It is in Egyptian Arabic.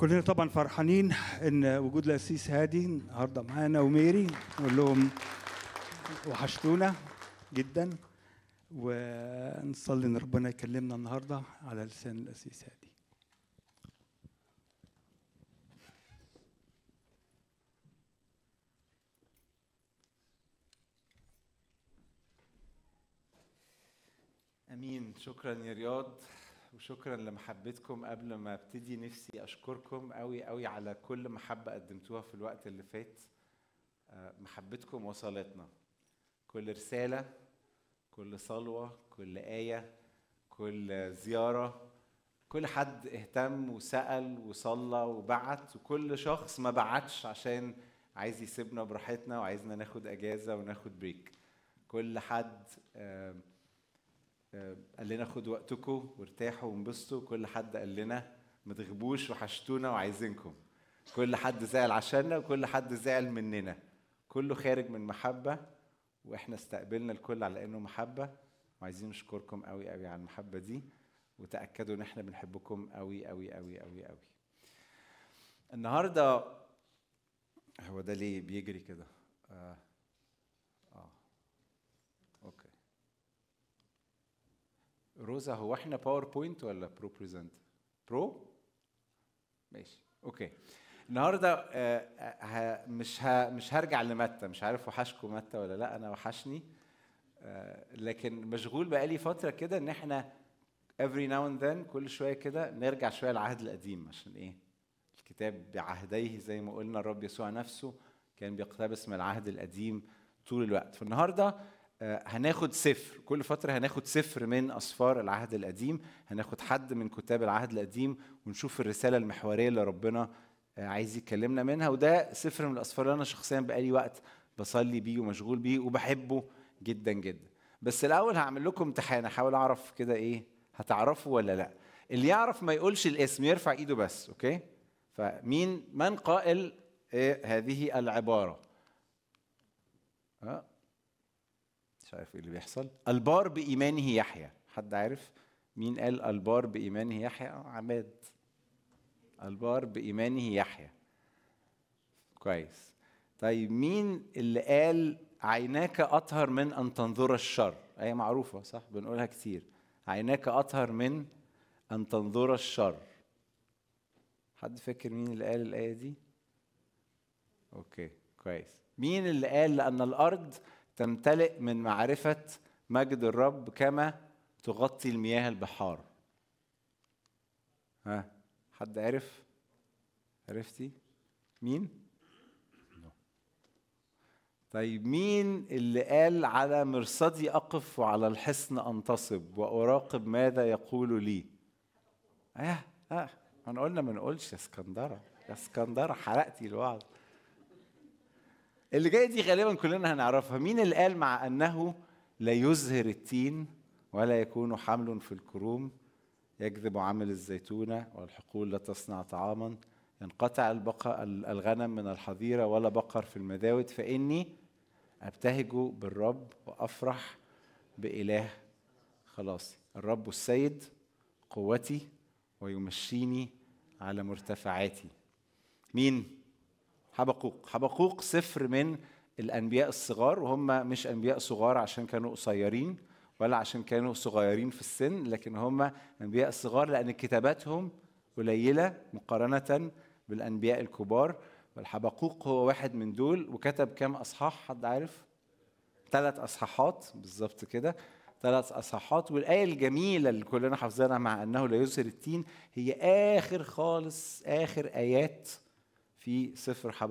كلنا طبعا فرحانين ان وجود القسيس هادي النهارده معانا وميري نقول لهم وحشتونا جدا ونصلي ان ربنا يكلمنا النهارده على لسان القسيس هادي امين شكرا يا رياض وشكرا لمحبتكم قبل ما ابتدي نفسي اشكركم قوي قوي على كل محبه قدمتوها في الوقت اللي فات آه، محبتكم وصلتنا كل رساله كل صلوه كل ايه كل زياره كل حد اهتم وسال وصلى وبعت وكل شخص ما بعتش عشان عايز يسيبنا براحتنا وعايزنا ناخد اجازه وناخد بريك كل حد آه آه، قال لنا خدوا وقتكم وارتاحوا وانبسطوا كل حد قال لنا ما تغيبوش وحشتونا وعايزينكم كل حد زعل عشاننا وكل حد زعل مننا كله خارج من محبة واحنا استقبلنا الكل على انه محبة وعايزين نشكركم قوي قوي على المحبة دي وتأكدوا ان احنا بنحبكم قوي قوي قوي قوي قوي النهارده هو ده ليه بيجري كده اه, آه. اوكي روزا هو احنا باوربوينت ولا برو بريزنت برو ماشي اوكي النهارده آه، آه، ه- مش ه- مش هرجع لمتى مش عارف وحشكم متى ولا لا انا وحشني آه، لكن مشغول بقالي فتره كده ان احنا every now and then كل شويه كده نرجع شويه للعهد القديم عشان ايه الكتاب بعهديه زي ما قلنا الرب يسوع نفسه كان بيقتبس من العهد القديم طول الوقت فالنهارده آه، هناخد سفر كل فترة هناخد سفر من أسفار العهد القديم هناخد حد من كتاب العهد القديم ونشوف الرسالة المحورية اللي ربنا آه، عايز يكلمنا منها وده سفر من الأسفار اللي أنا شخصيا بقالي وقت بصلي بيه ومشغول بيه وبحبه جدا جدا بس الأول هعمل لكم امتحان أحاول أعرف كده إيه هتعرفوا ولا لا اللي يعرف ما يقولش الاسم يرفع إيده بس أوكي فمين من قائل إيه هذه العبارة ها مش عارف ايه اللي بيحصل البار بإيمانه يحيى حد عارف مين قال البار بإيمانه يحيى آه، عماد البار بإيمانه يحيى كويس طيب مين اللي قال عيناك أطهر من أن تنظر الشر هي معروفة صح بنقولها كتير عيناك أطهر من أن تنظر الشر حد فاكر مين اللي قال الآية دي اوكي كويس مين اللي قال لان الارض تمتلئ من معرفه مجد الرب كما تغطي المياه البحار ها حد عرف عرفتي مين طيب مين اللي قال على مرصدي اقف وعلى الحصن انتصب واراقب ماذا يقول لي اه اه احنا قلنا ما نقولش يا اسكندره يا اسكندره حرقتي الوعظ اللي جايه دي غالبا كلنا هنعرفها مين اللي قال مع انه لا يزهر التين ولا يكون حمل في الكروم يكذب عمل الزيتونة والحقول لا تصنع طعاما ينقطع البقر الغنم من الحظيرة ولا بقر في المذاود فإني أبتهج بالرب وأفرح بإله خلاصي الرب السيد قوتي ويمشيني على مرتفعاتي مين حبقوق حبقوق سفر من الانبياء الصغار وهم مش انبياء صغار عشان كانوا قصيرين ولا عشان كانوا صغيرين في السن لكن هم انبياء صغار لان كتاباتهم قليله مقارنه بالانبياء الكبار والحبقوق هو واحد من دول وكتب كام اصحاح حد عارف ثلاث اصحاحات بالظبط كده ثلاث اصحاحات والايه الجميله اللي كلنا حافظينها مع انه لا يزهر التين هي اخر خالص اخر ايات في سفر حبقوق